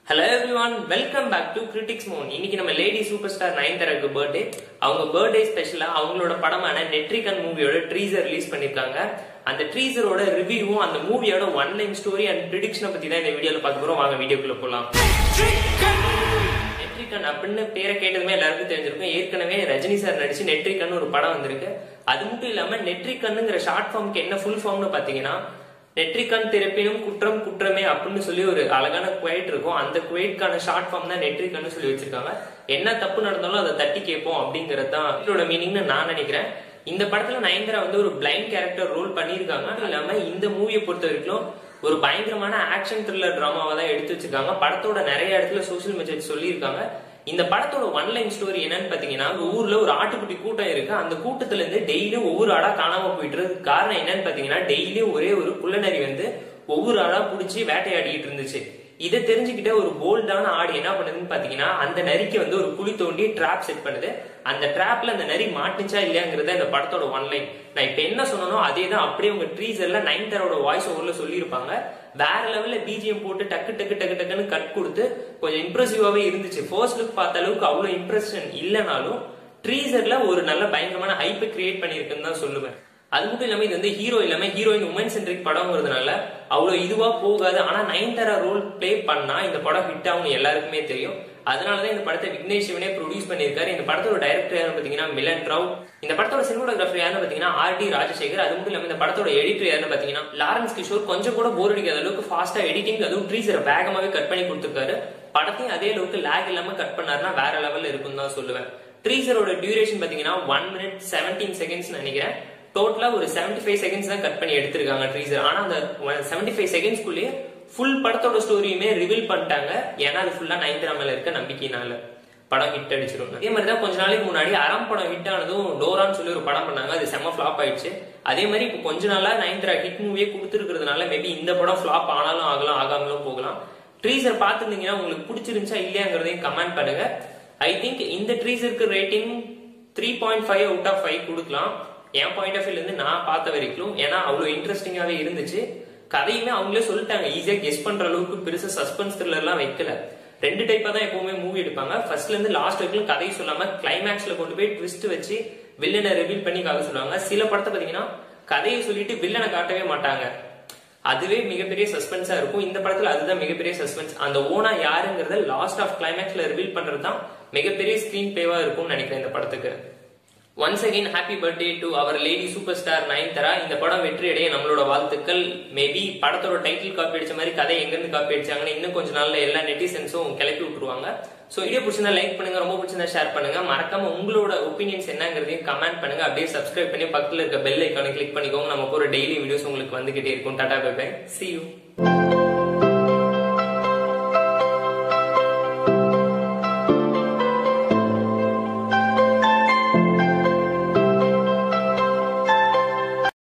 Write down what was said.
hello everyone welcome back to critics மோன் இன்னைக்கு நம்ம லேடி சூப்பர் ஸ்டார் நயன்தாராக்கு பர்த்டே அவங்க பர்த்டே ஸ்பெஷலா அவங்களோட படமான நெட்ரிகன் மூவியோட ட்ரீசர் ரிலீஸ் பண்ணிருக்காங்க அந்த ட்ரீசரோட ரிவ்யூவும் அந்த மூவியோட ஒன் லைன் ஸ்டோரி அண்ட் ப்ரிடிக்ஷனை பத்தி தான் இந்த வீடியோல பார்க்க போறோம் வாங்க வீடியோக்குள்ள போலாம் நெட்ரிகன் அப்படின்னு பேரை கேட்டதுமே எல்லாருக்கும் தெரிஞ்சிருக்கும் ஏற்கனவே ரஜினி சார் நடிச்சு நெட்ரிகன் ஒரு படம் வந்திருக்கு அது மட்டும் இல்லாம நெட்ரிகன்னுங்கிற ஷார்ட் ஃபார்முக்கு என்ன ஃபுல் ஃபார்ம்னு பாத்தீங்கன்னா நெட்ரிகன் திறப்பினும் குற்றம் குற்றமே அப்படின்னு சொல்லி ஒரு அழகான குவைட் இருக்கும் அந்த குவைட்கான ஷார்ட் ஃபார்ம் தான் நெட்ரிகன் சொல்லி வச்சிருக்காங்க என்ன தப்பு நடந்தாலும் அதை தட்டி கேட்போம் அப்படிங்கறது தான் இதோட மீனிங்னு நான் நினைக்கிறேன் இந்த படத்துல நயன்தாரா வந்து ஒரு பிளைண்ட் கேரக்டர் ரோல் பண்ணியிருக்காங்க அதுவும் இல்லாம இந்த மூவியை பொறுத்த வரைக்கும் ஒரு பயங்கரமான ஆக்ஷன் த்ரில்லர் டிராமாவை தான் எடுத்து வச்சிருக்காங்க படத்தோட நிறைய இடத்துல சோஷியல் மெசேஜ் சொல்லியிருக்காங்க இந்த படத்தோட ஒன் லைன் ஸ்டோரி என்னன்னு பாத்தீங்கன்னா ஊர்ல ஒரு ஆட்டுக்குட்டி கூட்டம் இருக்கு அந்த கூட்டத்துல இருந்து டெய்லியும் ஒவ்வொரு ஆடா காணாம போயிட்டு இருக்கு காரணம் என்னன்னு பாத்தீங்கன்னா டெய்லியும் ஒரே ஒரு குள்ளநரி வந்து ஒவ்வொரு ஆடா புடிச்சு வேட்டையாடிட்டு இருந்துச்சு இதை தெரிஞ்சுக்கிட்ட ஒரு போல்டான ஆடு என்ன பண்ணுதுன்னு பாத்தீங்கன்னா அந்த நரிக்கு வந்து ஒரு குழி தோண்டி ட்ராப் செட் பண்ணுது அந்த ட்ராப்ல அந்த நரி மாட்டுச்சா இல்லையாங்கிறத இந்த படத்தோட ஒன் லைன் நான் இப்ப என்ன சொன்னனோ அதே தான் அப்படியே உங்க ட்ரீசர்ல நைன்தரோட வாய்ஸ் ஓவர்ல சொல்லியிருப்பாங்க வேற லெவல்ல பிஜிஎம் போட்டு டக்கு டக்கு டக்கு டக்குன்னு கட் கொடுத்து கொஞ்சம் இம்ப்ரெசிவாவே இருந்துச்சு ஃபர்ஸ்ட் லுக் பார்த்த அளவுக்கு அவ்வளவு இம்ப்ரெஷன் இல்லைனாலும் ட்ரீசர்ல ஒரு நல்ல பயங்கரமான ஹைப்பை கிரியேட் பண்ணிருக்குன்னு தான் சொல்லுவேன் அது மட்டும் இல்லாம இது வந்து ஹீரோ இல்லாம ஹீரோயின் உமன் சென்ட்ரிக் படம்ங்கிறதுனால அவ்வளவு இதுவா போகாது ஆனா நயன்தாரா ரோல் பிளே பண்ணா இந்த படம் ஹிட் ஆகும் எல்லாருக்குமே தெரியும் அதனாலதான் இந்த படத்தை விக்னேஷ் சிவனே ப்ரொடியூஸ் பண்ணியிருக்காரு இந்த படத்தோட டைரக்டர் யாருன்னு பாத்தீங்கன்னா மிலன் ராவ் இந்த படத்தோட சினிமோகிராஃபர் யாருன்னு பாத்தீங்கன்னா ஆர் டி ராஜசேகர் அது மட்டும் இல்லாம இந்த படத்தோட எடிட்டர் யாருன்னு பாத்தீங்கன்னா லாரன்ஸ் கிஷோர் கொஞ்சம் கூட போர் அடிக்காத அளவுக்கு ஃபாஸ்டா எடிட்டிங் அதுவும் ட்ரீசரை வேகமாவே கட் பண்ணி கொடுத்துருக்காரு படத்தையும் அதே அளவுக்கு லேக் இல்லாம கட் பண்ணாருன்னா வேற லெவல்ல இருக்கும்னு தான் சொல்லுவேன் ட்ரீசரோட டியூரேஷன் பாத்தீங்கன்னா ஒன் மினிட் செவன்டீன் செகண்ட்ஸ் நினைக்கிறேன் டோட்டலா ஒரு செவன்டி ஃபைவ் செகண்ட்ஸ் தான் கட் பண்ணி எடுத்திருக்காங்க ட்ரீசர் ஆனா அந்த செவன்டி ஃபைவ் செகண்ட்ஸ்குள்ளேயே ஃபுல் படத்தோட ஸ்டோரியுமே ரிவீல் பண்ணிட்டாங்க ஏன்னா அது ஃபுல்லா நயன்தரா மேல இருக்க நம்பிக்கையினால படம் ஹிட் அடிச்சிரும் அதே மாதிரி தான் கொஞ்ச நாளைக்கு முன்னாடி அறம் படம் ஹிட் ஆனதும் டோரான்னு சொல்லி ஒரு படம் பண்ணாங்க அது செம்ம ஃபிளாப் ஆயிடுச்சு அதே மாதிரி இப்போ கொஞ்ச நாளா நயன்தரா ஹிட் மூவியே கொடுத்துருக்கிறதுனால மேபி இந்த படம் ஃபிளாப் ஆனாலும் ஆகலாம் ஆகாமலும் போகலாம் ட்ரீசர் பார்த்துருந்தீங்கன்னா உங்களுக்கு பிடிச்சிருந்துச்சா இல்லையாங்கிறதையும் கமெண்ட் பண்ணுங்க ஐ திங்க் இந்த ட்ரீசருக்கு rating three point five out of five கொடுக்கலாம் என் பாயிண்ட் ஆஃப் வியூல இருந்து நான் பார்த்த வரைக்கும் ஏன்னா அவ்வளவு இன்ட்ரெஸ்டிங்காவே இருந்துச்சு கதையுமே அவங்களே சொல்லிட்டாங்க ஈஸியா கெஸ் பண்ற அளவுக்கு பெருசா சஸ்பென்ஸ் த்ரில்லர்லாம் வைக்கல ரெண்டு டைப்பா தான் எப்பவுமே மூவி எடுப்பாங்க ஃபர்ஸ்ட்ல இருந்து லாஸ்ட் வரைக்கும் கதையை சொல்லாம கிளைமேக்ஸ்ல கொண்டு போய் ட்விஸ்ட் வச்சு வில்லனை ரிவீல் பண்ணி காக்க சொல்லுவாங்க சில படத்தை பாத்தீங்கன்னா கதையை சொல்லிட்டு வில்லனை காட்டவே மாட்டாங்க அதுவே மிகப்பெரிய சஸ்பென்ஸா இருக்கும் இந்த படத்துல அதுதான் மிகப்பெரிய சஸ்பென்ஸ் அந்த ஓனா யாருங்கிறத லாஸ்ட் ஆஃப் கிளைமேக்ஸ்ல ரிவீல் பண்றது தான் மிகப்பெரிய ஸ்கிரீன் பேவா இருக்கும்னு நினைக்கிறேன் இந்த படத்துக்கு once again happy birthday to our lady super star Nayanthara இந்த படம் வெற்றி அடைய நம்மளோட வாழ்த்துக்கள் மேபி படத்தோட டைட்டில் காப்பி அடிச்ச மாதிரி கதை எங்க இருந்து காப்பி அடிச்சாங்கன்னு இன்னும் கொஞ்ச நாள்ல எல்லா நெட்டிசன்ஸும் கிளப்பி விட்டுருவாங்க சோ வீடியோ பிடிச்சிருந்தா லைக் பண்ணுங்க ரொம்ப பிடிச்சிருந்தா ஷேர் பண்ணுங்க மறக்காம உங்களோட ஒப்பீனியன்ஸ் என்னங்கிறதையும் கமெண்ட் பண்ணுங்க அப்படியே சப்ஸ்கிரைப் பண்ணி பக்கத்துல இருக்க பெல் ஐக்கானை கிளிக் பண்ணிக்கோங்க நம்ம போற டெய்லி வீடியோஸ் உங்களுக்கு வந்துகிட்டே இருக்கும் tata bye bye see you